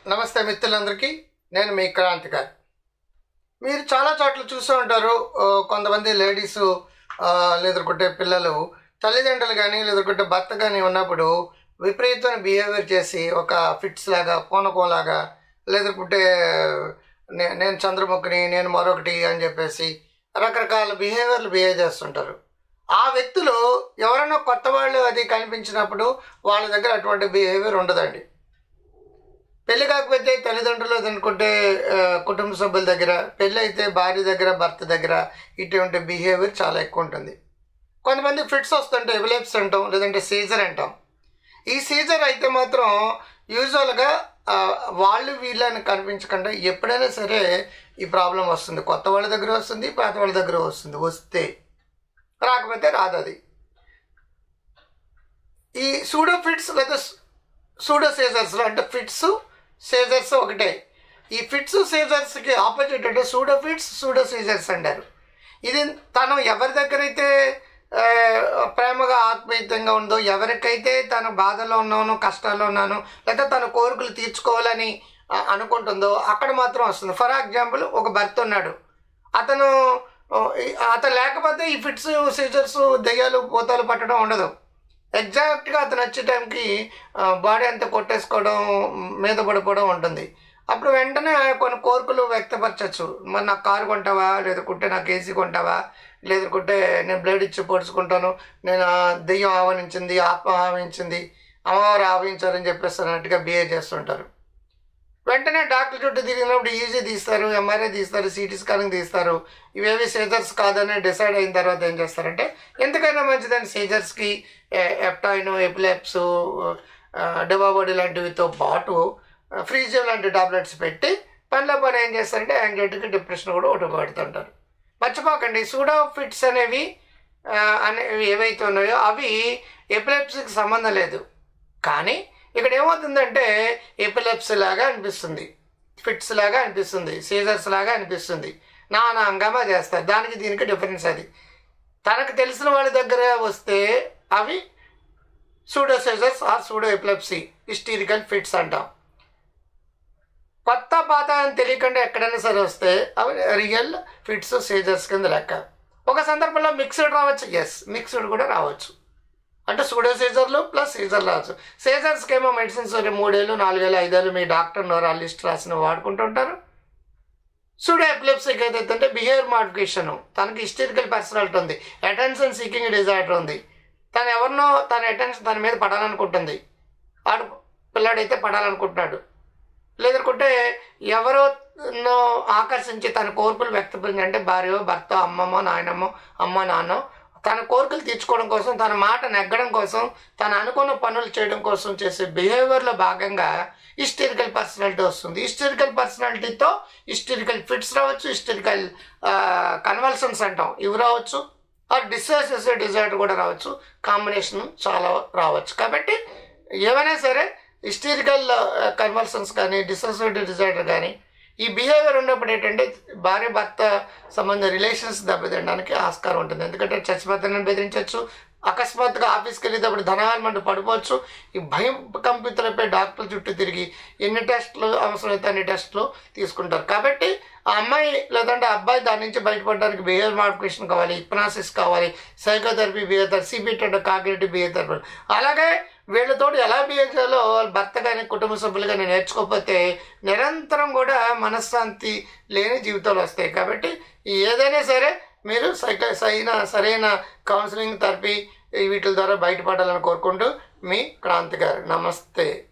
నమస్తే మిత్రులందరికీ నేను మీ క్రాంతి గారు మీరు చాలా చోట్ల చూస్తూ ఉంటారు ఆ, కొంతమంది లేడీస్ లేదనుకుంటే పిల్లలు తల్లిదండ్రులు కానీ లేదనుకుంటే భర్త కానీ ఉన్నప్పుడు విపరీతమైన బిహేవియర్ చేసి ఒక ఫిట్స్ లాగా పూనకం లాగా లేదనుకుంటే నే- నేను చంద్రముఖిని నేను మరొకటి అని చెప్పేసి రకరకాల బిహేవియర్లు బిహేవ్ చేస్తుంటారు ఆ వ్యక్తులు ఎవరైనా కొత్త వాళ్ళు అది కనిపించినప్పుడు వాళ్ళ దగ్గర అటువంటి బిహేవియర్ ఉండదండి పెళ్లి కాకపోతే తల్లిదండ్రులు అనుకుంటే కుటుంబ సభ్యుల దగ్గర పెళ్ళి అయితే భార్య దగ్గర భర్త దగ్గర ఇటువంటి బిహేవియర్ చాలా ఎక్కువ ఉంటుంది కొంతమంది ఫిట్స్ వస్తుంటే ఎవిలేప్స్ అంటాం లేదంటే సీజర్ అంటాం ఈ సీజర్ అయితే మాత్రం యూజువల్గా ఆ, వాళ్ళు వీళ్ళని కనిపించకుండా ఎప్పుడైనా సరే ఈ ప్రాబ్లం వస్తుంది కొత్త వాళ్ళ దగ్గర వస్తుంది పాత వాళ్ళ దగ్గర వస్తుంది వస్తే రాకపోతే రాదు అది ఈ సూడో ఫిట్స్ లేదా సూడో సీజర్స్లో అంటే ఫిట్స్ సీజర్స్ ఒకటే ఈ ఫిట్స్ సీజర్స్కి ఆపోజిట్ అంటే సూడో ఫిట్స్ సూడో సీజర్స్ అంటారు ఇది తను ఎవరి దగ్గర అయితే ఆ, ప్రేమగా ఆత్మీయతంగా ఉందో ఎవరికైతే తను బాధలో ఉన్నాను కష్టాల్లో ఉన్నాను లేదా తన కోరికలు తీర్చుకోవాలని ఆ, అనుకుంటుందో అక్కడ మాత్రం వస్తుంది ఫర్ ఎగ్జాంపుల్ ఒక భర్త ఉన్నాడు అతను ఆ, ఈ- అతను లేకపోతే ఈ ఫిట్స్ సీజర్స్ దెయ్యాలు పోతాలు పట్టడం ఉండదు ఎగ్జాక్ట్గా అతను వచ్చే టైంకి బాడీ అంతా కొట్టేసుకోవడం మీద పడిపోవడం ఉంటుంది అప్పుడు వెంటనే కొన్ని కోరికలు వ్యక్తపరచచ్చు మరి నాకు కారు కొంటావా లేదుకుంటే నాకు ఏసీ కొంటావా లేదుకుంటే నేను బ్లేడ్ ఇచ్చి పొడుచుకుంటాను నేను ఆ దెయ్యం ఆవహించింది ఆత్మ ఆవహించింది అమ్మవారు ఆవహించారని చెప్పేసి అన్నట్టుగా బిహేవ్ చేస్తుంటారు వెంటనే డాక్టర్ చుట్టూ తిరిగినప్పుడు ఈజీ తీస్తారు ఎంఆర్ఐ తీస్తారు సిటీ స్కానింగ్ తీస్తారు ఇవేవి సీజర్స్ కాదని డిసైడ్ అయిన తర్వాత ఏం చేస్తారంటే ఎంతకైనా మంచిదని సీజర్స్కి ఎప్టాయిన్ ఎపిలెప్స్ డెబాబోడీ లాంటివితో పాటు ఫ్రీజియం లాంటి టాబ్లెట్స్ పెట్టి పనిలో పని ఏం చేస్తారంటే యాంగ్జైటీకి డిప్రెషన్ కూడా ఒకటి పెడుతుంటారు మర్చిపోకండి సూడో ఫిట్స్ అనేవి ఆ, అనేవి ఏవైతే ఉన్నాయో అవి ఎపిలెప్సీకి సంబంధం లేదు కానీ ఇక్కడ ఏమవుతుందంటే ఎపిలెప్సీ లాగా అనిపిస్తుంది ఫిట్స్ లాగా అనిపిస్తుంది సీజర్స్ లాగా అనిపిస్తుంది నానా హంగామా చేస్తారు దానికి దీనికి డిఫరెన్స్ అది తనకు తెలిసిన వాళ్ళ దగ్గర వస్తే అవి pseudo seizures or pseudo epilepsy hysterical fits అంటాం కొత్త పాత అని తెలియకుండా ఎక్కడైనా సరే వస్తే అవి రియల్ ఫిట్స్ సీజర్స్ కింద లెక్క ఒక సందర్భంలో మిక్స్డ్ రావచ్చు ఎస్ మిక్స్డ్ కూడా రావచ్చు అంటే సూడో సీజర్లు ప్లస్ సీజర్ రావచ్చు సీజర్స్కి ఏమో మెడిసిన్స్ మూడేళ్ళు నాలుగేళ్ళు ఐదేళ్ళు మీ డాక్టర్ నోరు ఆ లిస్ట్ రాసిన వాడుకుంటుంటారు సూడో ఎపిలెప్సీకి ఏదైతే అంటే బిహేవియర్ మాడిఫికేషన్ తనకి హిస్టరికల్ పర్సనాలిటీ ఉంది అటెన్షన్ సీకింగ్ డిజార్డర్ ఉంది తను ఎవరినో తన అటెన్షన్ తన మీద పడాలనుకుంటుంది ఆడు పిల్లాడైతే పడాలనుకుంటున్నాడు లేదనుకుంటే ఎవరో ఆకర్షించి తన కోరికలు వ్యక్తపడింది అంటే భార్య భర్త అమ్మమ్మో నాయనమ్మో అమ్మ నాన్న తన కోరికలు తీర్చుకోవడం కోసం తన మాట నెగ్గడం కోసం తను అనుకున్న పనులు చేయడం కోసం చేసే బిహేవియర్లో భాగంగా హిస్టరికల్ పర్సనాలిటీ వస్తుంది హిస్టరికల్ పర్సనాలిటీతో హిస్టరికల్ ఫిట్స్ రావచ్చు హిస్టరికల్ కన్వల్సన్స్ అంటాం ఇవి రావచ్చు ఆ డిసోసియేటివ్ డిజార్డర్ కూడా రావచ్చు కాంబినేషన్ చాలా రావచ్చు కాబట్టి ఏమైనా సరే హిస్టరికల్ కన్వర్సన్స్ కానీ డిసోసియేటివ్ డిజార్డర్ కానీ ఈ బిహేవియర్ ఉన్నప్పుడు ఏంటంటే భార్య భర్త సంబంధ రిలేషన్స్ దెబ్బతినడానికి ఆస్కారం ఉంటుంది ఎందుకంటే చచ్చిపోతానని బెదిరించవచ్చు అకస్మాత్తుగా ఆఫీస్కి వెళ్ళేటప్పుడు ధనవాలమంటూ పడిపోవచ్చు ఈ భయం కంపితులపై డాక్టర్ల చుట్టూ తిరిగి ఎన్ని టెస్టులు అవసరమైతే అన్ని టెస్టులు తీసుకుంటారు కాబట్టి ఆ అమ్మాయి లేదంటే ఆ అబ్బాయి దాని నుంచి బయటపడడానికి బిహేవియర్ మాడిఫికేషన్ కావాలి ఇప్నాసిస్ కావాలి సైకోథెరపీ బిహేవియర్ సిబిట్ అంటే కాగ్నేటివ్ బిహేవియర్ అలాగే వీళ్ళతో ఎలా బిహేవ్ చేయాలో వాళ్ళ భర్త కానీ కుటుంబ సభ్యులు కానీ నేర్చుకోకపోతే నిరంతరం కూడా మనశ్శాంతి లేని జీవితాలు వస్తాయి కాబట్టి ఏదైనా సరే మీరు సైక సరైన సరైన కౌన్సిలింగ్ థెరపీ వీటి ద్వారా బయటపడాలని కోరుకుంటూ మీ క్రాంతి గారు నమస్తే